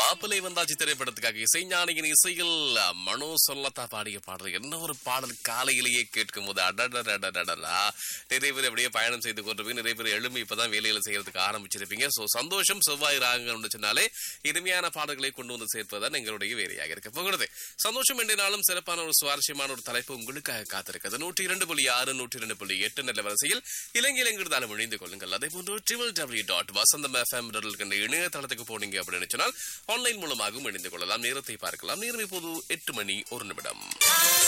மாப்பிள்ளை வந்தாச்சு திரைப்படத்துக்காக இசைஞானியின் இசையில் மனோ சொல்லத்தா பாடிய பாடல் என்ன ஒரு பாடல் காலையிலேயே கேட்கும் போது அடடடடடடா நிறைய பேர் அப்படியே பயணம் செய்து கொண்டிருப்பீங்க நிறைய பேர் எழும்பி இப்பதான் வேலையில செய்யறதுக்கு ஆரம்பிச்சிருப்பீங்க சோ சந்தோஷம் செவ்வாய் ராகங்கள் சொன்னாலே இனிமையான பாடல்களை கொண்டு வந்து சேர்ப்பதுதான் எங்களுடைய வேலையாக இருக்க போகிறது சந்தோஷம் என்ற நாளும் சிறப்பான ஒரு சுவாரஸ்யமான ஒரு தலைப்பு உங்களுக்காக காத்திருக்கிறது நூற்றி இரண்டு புள்ளி ஆறு நூற்றி இரண்டு புள்ளி எட்டு நல்ல வரிசையில் இலங்கையில் எங்கிருந்தாலும் இணைந்து கொள்ளுங்கள் அதே போன்று triple W dot Vasantham FM இணையதளத்துக்கு போனீங்க அப்படின்னு சொன்னால் ஆன்லைன் மூலமாகவும் இணைந்து கொள்ளலாம் நேரத்தை பார்க்கலாம் நேரம் இப்போது எட்டு மணி ஒரு நிமிடம்